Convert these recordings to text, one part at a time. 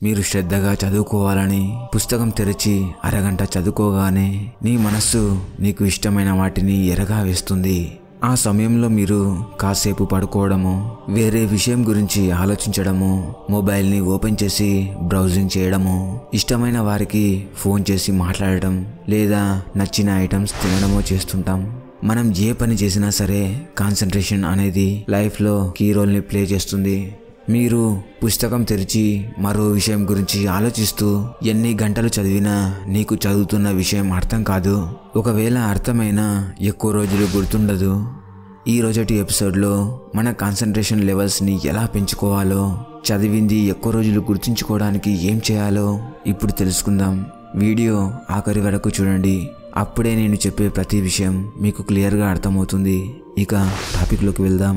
మీరు శ్రద్ధగా చదువుకోవాలని పుస్తకం తెరిచి అరగంట చదువుకోగానే నీ మనస్సు నీకు ఇష్టమైన వాటిని ఎరగా వేస్తుంది ఆ సమయంలో మీరు కాసేపు పడుకోవడము వేరే విషయం గురించి ఆలోచించడము మొబైల్ని ఓపెన్ చేసి బ్రౌజింగ్ చేయడము ఇష్టమైన వారికి ఫోన్ చేసి మాట్లాడటం లేదా నచ్చిన ఐటమ్స్ తినడమో చేస్తుంటాం మనం ఏ పని చేసినా సరే కాన్సన్ట్రేషన్ అనేది లైఫ్లో కీ రోల్ని ప్లే చేస్తుంది మీరు పుస్తకం తెరిచి మరో విషయం గురించి ఆలోచిస్తూ ఎన్ని గంటలు చదివినా నీకు చదువుతున్న విషయం అర్థం కాదు ఒకవేళ అర్థమైనా ఎక్కువ రోజులు గుర్తుండదు ఈ రోజటి ఎపిసోడ్లో మన కాన్సన్ట్రేషన్ లెవెల్స్ని ఎలా పెంచుకోవాలో చదివింది ఎక్కువ రోజులు గుర్తుంచుకోవడానికి ఏం చేయాలో ఇప్పుడు తెలుసుకుందాం వీడియో ఆఖరి వరకు చూడండి అప్పుడే నేను చెప్పే ప్రతి విషయం మీకు క్లియర్గా అర్థమవుతుంది ఇక టాపిక్లోకి వెళ్దాం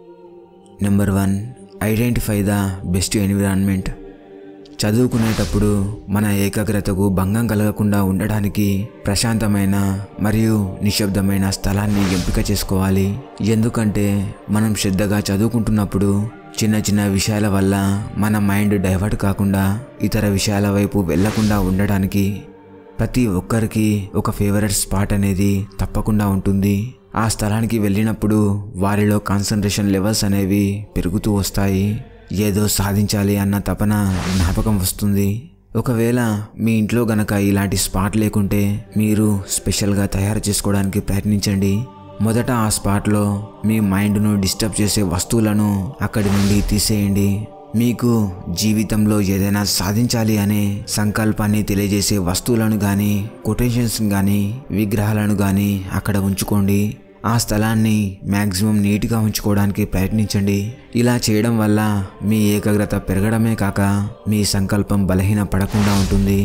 number one identify the best environment చదువుకునేటప్పుడు మన ఏకాగ్రతకు భంగం కలగకుండా ఉండడానికి ప్రశాంతమైన మరియు నిశ్శబ్దమైన స్థలాన్ని ఎంపిక చేసుకోవాలి ఎందుకంటే మనం శ్రద్ధగా చదువుకుంటున్నప్పుడు చిన్న చిన్న విషయాల వల్ల మన మైండ్ డైవర్ట్ కాకుండా ఇతర విషయాల వైపు వెళ్లకుండా ఉండడానికి ప్రతి ఒక్కరికి ఒక ఫేవరెట్ స్పాట్ అనేది తప్పకుండా ఉంటుంది ఆ స్థలానికి వెళ్ళినప్పుడు వారిలో కాన్సన్ట్రేషన్ లెవెల్స్ అనేవి పెరుగుతూ వస్తాయి ఏదో సాధించాలి అన్న తపన జ్ఞాపకం వస్తుంది ఒకవేళ మీ ఇంట్లో గనక ఇలాంటి స్పాట్ లేకుంటే మీరు స్పెషల్గా తయారు చేసుకోవడానికి ప్రయత్నించండి మొదట ఆ స్పాట్లో మీ మైండ్ను డిస్టర్బ్ చేసే వస్తువులను అక్కడి నుండి తీసేయండి మీకు జీవితంలో ఏదైనా సాధించాలి అనే సంకల్పాన్ని తెలియజేసే వస్తువులను కానీ కొటేషన్స్ కానీ విగ్రహాలను కానీ అక్కడ ఉంచుకోండి ఆ స్థలాన్ని మ్యాక్సిమం నీట్గా ఉంచుకోవడానికి ప్రయత్నించండి ఇలా చేయడం వల్ల మీ ఏకాగ్రత పెరగడమే కాక మీ సంకల్పం బలహీన పడకుండా ఉంటుంది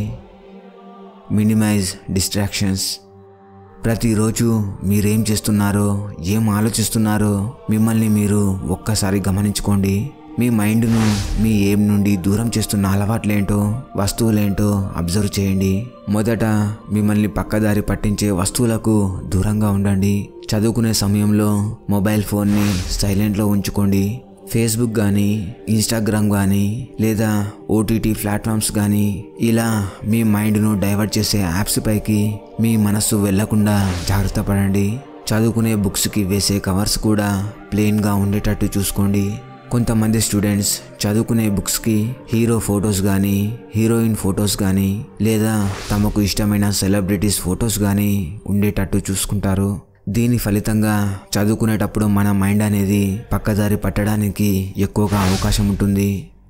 మినిమైజ్ డిస్ట్రాక్షన్స్ ప్రతిరోజు మీరేం చేస్తున్నారో ఏం ఆలోచిస్తున్నారో మిమ్మల్ని మీరు ఒక్కసారి గమనించుకోండి మీ మైండ్ను మీ ఏం నుండి దూరం చేస్తున్న అలవాట్లేంటో వస్తువులేంటో అబ్జర్వ్ చేయండి మొదట మిమ్మల్ని పక్కదారి పట్టించే వస్తువులకు దూరంగా ఉండండి చదువుకునే సమయంలో మొబైల్ ఫోన్ని సైలెంట్లో ఉంచుకోండి ఫేస్బుక్ కానీ ఇన్స్టాగ్రామ్ కానీ లేదా ఓటీటీ ప్లాట్ఫామ్స్ కానీ ఇలా మీ మైండ్ను డైవర్ట్ చేసే యాప్స్ పైకి మీ మనస్సు వెళ్లకుండా జాగ్రత్త పడండి చదువుకునే బుక్స్కి వేసే కవర్స్ కూడా ప్లెయిన్గా ఉండేటట్టు చూసుకోండి కొంతమంది స్టూడెంట్స్ చదువుకునే బుక్స్కి హీరో ఫొటోస్ కానీ హీరోయిన్ ఫొటోస్ కానీ లేదా తమకు ఇష్టమైన సెలబ్రిటీస్ ఫొటోస్ కానీ ఉండేటట్టు చూసుకుంటారు దీని ఫలితంగా చదువుకునేటప్పుడు మన మైండ్ అనేది పక్కదారి పట్టడానికి ఎక్కువగా అవకాశం ఉంటుంది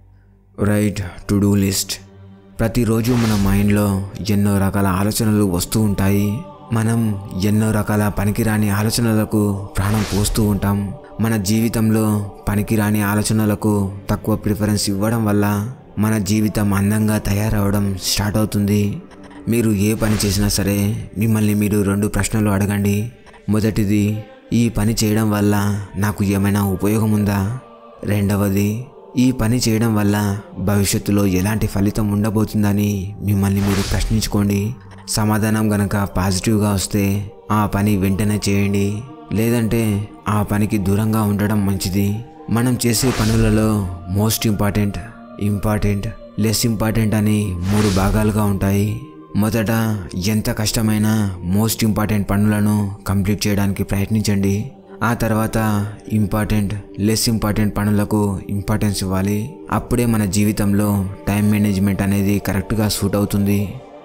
రైట్ టు డూ లిస్ట్ ప్రతిరోజు మన మైండ్లో ఎన్నో రకాల ఆలోచనలు వస్తూ ఉంటాయి మనం ఎన్నో రకాల పనికిరాని ఆలోచనలకు ప్రాణం పోస్తూ ఉంటాం మన జీవితంలో పనికిరాని ఆలోచనలకు తక్కువ ప్రిఫరెన్స్ ఇవ్వడం వల్ల మన జీవితం అందంగా తయారవడం స్టార్ట్ అవుతుంది మీరు ఏ పని చేసినా సరే మిమ్మల్ని మీరు రెండు ప్రశ్నలు అడగండి మొదటిది ఈ పని చేయడం వల్ల నాకు ఏమైనా ఉపయోగం ఉందా రెండవది ఈ పని చేయడం వల్ల భవిష్యత్తులో ఎలాంటి ఫలితం ఉండబోతుందని మిమ్మల్ని మీరు ప్రశ్నించుకోండి సమాధానం గనక పాజిటివ్గా వస్తే ఆ పని వెంటనే చేయండి లేదంటే ఆ పనికి దూరంగా ఉండడం మంచిది మనం చేసే పనులలో most important important less important అని మూడు భాగాలుగా ఉంటాయి మొదట ఎంత కష్టమైనా మోస్ట్ ఇంపార్టెంట్ పనులను కంప్లీట్ చేయడానికి ప్రయత్నించండి ఆ తర్వాత ఇంపార్టెంట్ లెస్ ఇంపార్టెంట్ పనులకు ఇంపార్టెన్స్ ఇవ్వాలి అప్పుడే మన జీవితంలో టైం మేనేజ్మెంట్ అనేది కరెక్ట్గా సూట్ అవుతుంది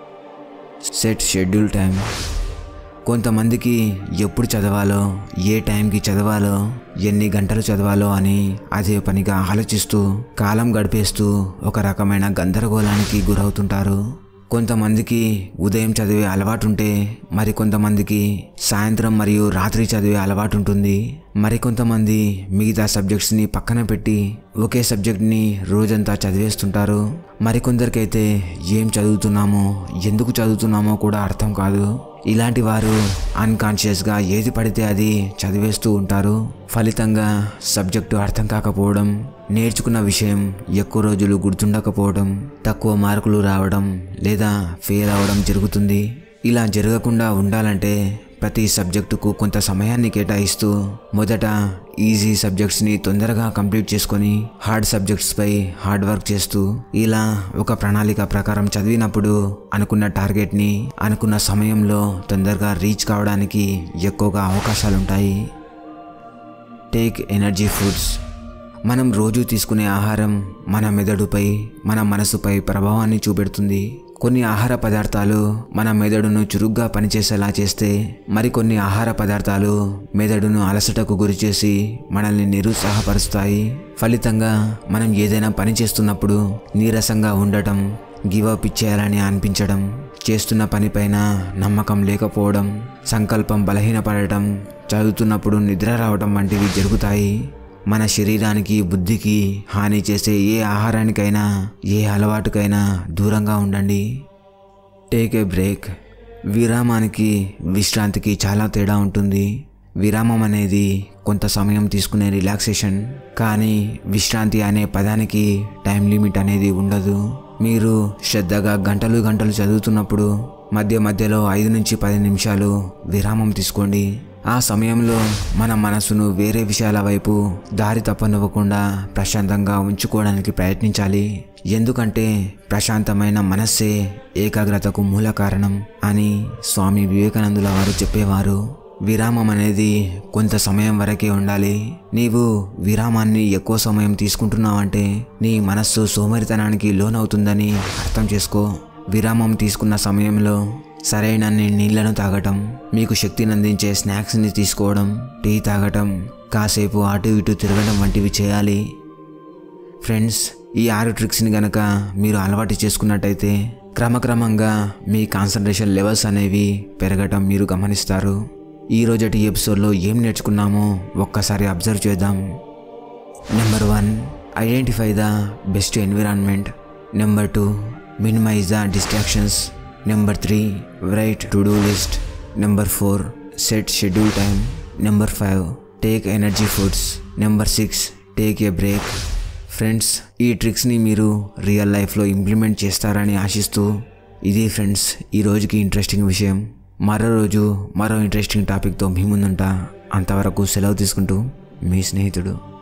సెట్ షెడ్యూల్ టైం కొంతమందికి ఎప్పుడు చదవాలో ఏ టైంకి చదవాలో ఎన్ని గంటలు చదవాలో అని అదే పనిగా ఆలోచిస్తూ కాలం గడిపేస్తూ ఒక రకమైన గందరగోళానికి గురవుతుంటారు కొంతమందికి ఉదయం చదివే అలవాటు ఉంటే మరి కొంతమందికి సాయంత్రం మరియు రాత్రి చదివే అలవాటు ఉంటుంది మరికొంతమంది మిగతా సబ్జెక్ట్స్ని పక్కన పెట్టి ఒకే సబ్జెక్ట్ని రోజంతా చదివేస్తుంటారు మరికొందరికైతే ఏం చదువుతున్నామో ఎందుకు చదువుతున్నామో కూడా అర్థం కాదు ఇలాంటి వారు అన్కాన్షియస్గా ఏది పడితే అది చదివేస్తూ ఉంటారు ఫలితంగా సబ్జెక్టు అర్థం కాకపోవడం నేర్చుకున్న విషయం ఎక్కువ రోజులు గుర్తుండకపోవడం తక్కువ మార్కులు రావడం లేదా ఫెయిల్ అవ్వడం జరుగుతుంది ఇలా జరగకుండా ఉండాలంటే ప్రతి సబ్జెక్టుకు కొంత సమయాన్ని కేటాయిస్తూ మొదట ఈజీ సబ్జెక్ట్స్ని తొందరగా కంప్లీట్ చేసుకొని హార్డ్ సబ్జెక్ట్స్పై హార్డ్ వర్క్ చేస్తూ ఇలా ఒక ప్రణాళిక ప్రకారం చదివినప్పుడు అనుకున్న టార్గెట్ని అనుకున్న సమయంలో తొందరగా రీచ్ కావడానికి ఎక్కువగా అవకాశాలుంటాయి టేక్ ఎనర్జీ ఫుడ్స్ మనం రోజు తీసుకునే ఆహారం మన మెదడుపై మన మనసుపై ప్రభావాన్ని చూపెడుతుంది కొన్ని ఆహార పదార్థాలు మన మెదడును చురుగ్గా పనిచేసేలా చేస్తే మరికొన్ని ఆహార పదార్థాలు మెదడును అలసటకు గురిచేసి మనల్ని నిరుత్సాహపరుస్తాయి ఫలితంగా మనం ఏదైనా పని చేస్తున్నప్పుడు నీరసంగా ఉండటం గివ్ అప్ ఇచ్చేయాలని అనిపించడం చేస్తున్న పనిపైన నమ్మకం లేకపోవడం సంకల్పం బలహీనపడటం చదువుతున్నప్పుడు నిద్ర రావడం వంటివి జరుగుతాయి మన శరీరానికి బుద్ధికి హాని చేసే ఏ ఆహారానికైనా ఏ అలవాటుకైనా దూరంగా ఉండండి టేక్ ఏ బ్రేక్ విరామానికి విశ్రాంతికి చాలా తేడా ఉంటుంది విరామం అనేది కొంత సమయం తీసుకునే రిలాక్సేషన్ కానీ విశ్రాంతి అనే పదానికి టైం లిమిట్ అనేది ఉండదు మీరు శ్రద్ధగా గంటలు గంటలు చదువుతున్నప్పుడు మధ్య మధ్యలో ఐదు నుంచి పది నిమిషాలు విరామం తీసుకోండి ఆ సమయంలో మన మనసును వేరే విషయాల వైపు దారి తప్పనివ్వకుండా ప్రశాంతంగా ఉంచుకోవడానికి ప్రయత్నించాలి ఎందుకంటే ప్రశాంతమైన మనస్సే ఏకాగ్రతకు మూల కారణం అని స్వామి వివేకానందుల వారు చెప్పేవారు విరామం అనేది కొంత సమయం వరకే ఉండాలి నీవు విరామాన్ని ఎక్కువ సమయం తీసుకుంటున్నావంటే నీ మనస్సు సోమరితనానికి లోనవుతుందని అర్థం చేసుకో విరామం తీసుకున్న సమయంలో సరైనన్ని నీళ్లను తాగటం మీకు శక్తిని అందించే స్నాక్స్ని తీసుకోవడం టీ తాగటం కాసేపు అటు ఇటు తిరగడం వంటివి చేయాలి ఫ్రెండ్స్ ఈ ఆరు ట్రిక్స్ని గనక మీరు అలవాటు చేసుకున్నట్టయితే క్రమక్రమంగా మీ కాన్సన్ట్రేషన్ లెవెల్స్ అనేవి పెరగటం మీరు గమనిస్తారు ఈ రోజటి ఎపిసోడ్లో ఏం నేర్చుకున్నామో ఒక్కసారి అబ్జర్వ్ చేద్దాం number one identify the best environment number two minimize the distractions number three write to do list number four set schedule time number five take energy foods number six take a break friends ఈ ట్రిక్స్ని మీరు real లైఫ్లో implement చేస్తారని ఆశిస్తూ ఇది friends ఈ రోజుకి interesting విషయం మరో రోజు మరో ఇంట్రెస్టింగ్ టాపిక్తో మీ ముందుంటా అంతవరకు సెలవు తీసుకుంటూ మీ స్నేహితుడు